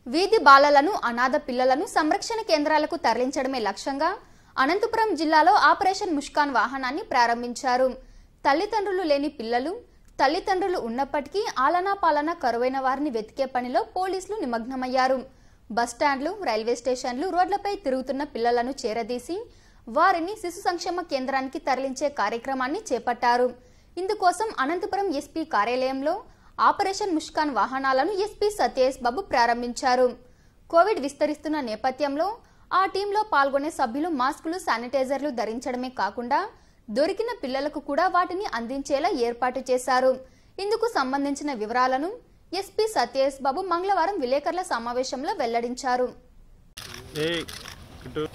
వీధి బాలలను అనాథ పిల్లలను సంరక్షణ కేంద్రాలకు తరలించడమే లక్ష్యంగా అనంతపురం జిల్లాలో ఆపరేషన్ ముష్కాన్ వాహనాన్ని ప్రారంభించారు తల్లిదండ్రులు లేని పిల్లలు తల్లిదండ్రులు ఉన్నప్పటికీ ఆలనా పాలన కరువైన వారిని వెతికే పనిలో పోలీసులు నిమగ్నమయ్యారు బస్టాండ్లు రైల్వే స్టేషన్లు రోడ్లపై తిరుగుతున్న పిల్లలను చేరదీసి వారిని శిశు సంక్షేమ కేంద్రానికి తరలించే కార్యక్రమాన్ని చేపట్టారు ఇందుకోసం అనంతపురం ఎస్పీ కార్యాలయంలో ఆపరేషన్ ముష్కాన్ వాహనాలను ఎస్పీ సత్యేష్ బాబు ప్రారంభించారు కోవిడ్ విస్తరిస్తున్న నేపథ్యంలో ఆ టీంలో పాల్గొనే సభ్యులు మాస్కులు శానిటైజర్లు ధరించడమే కాకుండా దొరికిన పిల్లలకు కూడా వాటిని అందించేలా ఏర్పాటు చేశారు ఇందుకు సంబంధించిన వివరాలను ఎస్పీ సత్యేష్ బాబు మంగళవారం విలేకరుల సమావేశంలో వెల్లడించారు ఏ ఇటు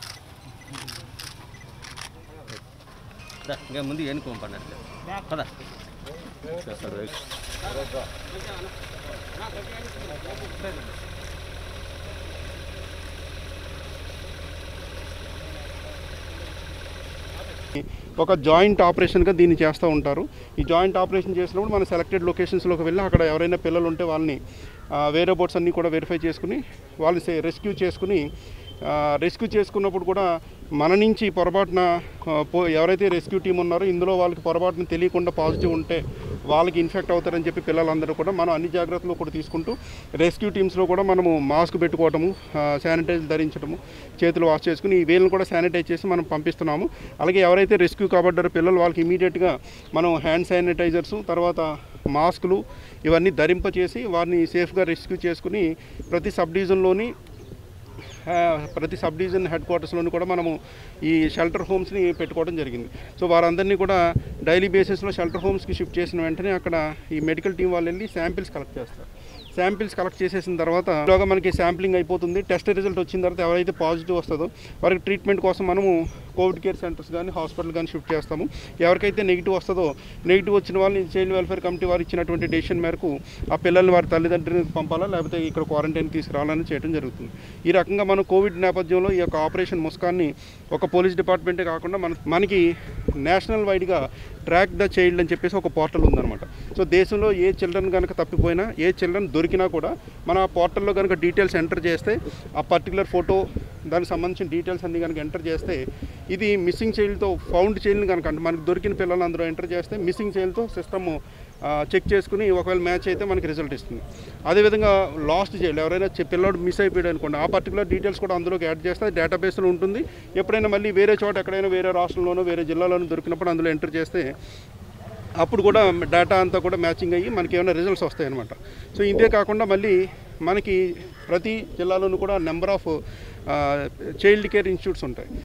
దా, ఇంకా ముందు ఎన్నుకోం పన్నట్లే పద చేస్తాడు వెయిట్. ఒక జాయింట్ ఆపరేషన్గా దీన్ని చేస్తూ ఉంటారు ఈ జాయింట్ ఆపరేషన్ చేసినప్పుడు మన సెలెక్టెడ్ లొకేషన్స్లోకి వెళ్ళి అక్కడ ఎవరైనా పిల్లలు ఉంటే వాళ్ళని ఆ, వేరే బోట్స్ అన్నీ కూడా వెరిఫై చేసుకుని వాళ్ళని రెస్క్యూ చేసుకుని రెస్క్యూ చేసుకున్నప్పుడు కూడా మన నుంచి పొరపాటున ఆ, పో ఎవరైతే రెస్క్యూ టీం ఉన్నారో ఇందులో వాళ్ళకి పొరపాటున తెలియకుండా పాజిటివ్ ఉంటే వాళ్ళకి ఇన్ఫెక్ట్ అవుతారని చెప్పి పిల్లలందరూ కూడా మనం అన్ని జాగ్రత్తలు కూడా తీసుకుంటూ రెస్క్యూ టీమ్స్లో కూడా మనము మాస్క్ పెట్టుకోవటము శానిటైజర్ ధరించడము చేతులు వాష్ చేసుకుని ఈ వీళ్ళని కూడా శానిటైజ్ చేసి మనం పంపిస్తున్నాము అలాగే ఎవరైతే రెస్క్యూ కాబడ్డారో పిల్లలు వాళ్ళకి ఇమీడియట్గా మనం హ్యాండ్ శానిటైజర్స్ తర్వాత మాస్కులు ఇవన్నీ ధరింపచేసి వారిని సేఫ్గా రెస్క్యూ చేసుకుని ప్రతి సబ్ డివిజన్లోని ఆ, ప్రతి సబ్ డివిజన్ హెడ్ క్వార్టర్స్లోని కూడా మనము ఈ షెల్టర్ హోమ్స్ని పెట్టుకోవడం జరిగింది సో వారందరినీ కూడా డైలీ బేసిస్లో షెల్టర్ హోమ్స్కి షిఫ్ట్ చేసిన వెంటనే అక్కడ ఈ మెడికల్ టీం వాళ్ళు వెళ్ళి శాంపిల్స్ కలెక్ట్ చేస్తారు శాంపిల్స్ కలెక్ట్ చేసేసిన తర్వాత ఇలాగా మనకి శాంప్లింగ్ అయిపోతుంది టెస్ట్ రిజల్ట్ వచ్చిన తర్వాత ఎవరైతే పాజిటివ్ వస్తుందో వారికి ట్రీట్మెంట్ కోసం మనము కోవిడ్ కేర్ సెంటర్స్ కానీ హాస్పిటల్ కానీ షిఫ్ట్ చేస్తాము ఎవరికైతే నెగిటివ్ వస్తుందో నెగిటివ్ వచ్చిన వాళ్ళని చైల్డ్ వెల్ఫేర్ కమిటీ వారు ఇచ్చినటువంటి డెసిషన్ మేరకు ఆ పిల్లల్ని వారి తల్లిదండ్రులకు పంపాలా లేకపోతే ఇక్కడ క్వారంటైన్ తీసుకురావాలని చేయడం జరుగుతుంది ఈ రకంగా మనం కోవిడ్ నేపథ్యంలో ఈ యొక్క ఆపరేషన్ ముస్కాన్ని ఒక పోలీస్ డిపార్ట్మెంటే కాకుండా మన మనకి నేషనల్ వైడ్గా ట్రాక్ ద చైల్డ్ అని చెప్పేసి ఒక పోర్టల్ ఉందన్నమాట సో దేశంలో ఏ చిల్డ్రన్ కనుక తప్పిపోయినా ఏ చిల్డ్రన్ దొరికినా కూడా మన ఆ పోర్టల్లో కనుక డీటెయిల్స్ ఎంటర్ చేస్తే ఆ పర్టికులర్ ఫోటో దానికి సంబంధించిన డీటెయిల్స్ అన్ని కనుక ఎంటర్ చేస్తే ఇది మిస్సింగ్ చైల్డ్తో ఫౌండ్ చైల్డ్ని కనుక అంటే మనకు దొరికిన పిల్లలు అందరూ ఎంటర్ చేస్తే మిస్సింగ్ చైల్డ్తో సిస్టమ్ చెక్ చేసుకుని ఒకవేళ మ్యాచ్ అయితే మనకి రిజల్ట్ ఇస్తుంది అదేవిధంగా లాస్ట్ చైల్డ్ ఎవరైనా చి- పిల్లోడు మిస్ అయిపోయాడు అనుకోండి ఆ పర్టికులర్ డీటెయిల్స్ కూడా అందులోకి యాడ్ చేస్తే డేటాబేస్లో ఉంటుంది ఎప్పుడైనా మళ్ళీ వేరే చోట ఎక్కడైనా వేరే రాష్ట్రంలోనో వేరే జిల్లాలోనో దొరికినప్పుడు అందులో ఎంటర్ చేస్తే అప్పుడు కూడా డేటా అంతా కూడా మ్యాచింగ్ అయ్యి మనకి ఏమైనా రిజల్ట్స్ వస్తాయి అనమాట సో ఇదే కాకుండా మళ్ళీ మనకి ప్రతి జిల్లాలోనూ కూడా number of child care institutes ఉంటాయి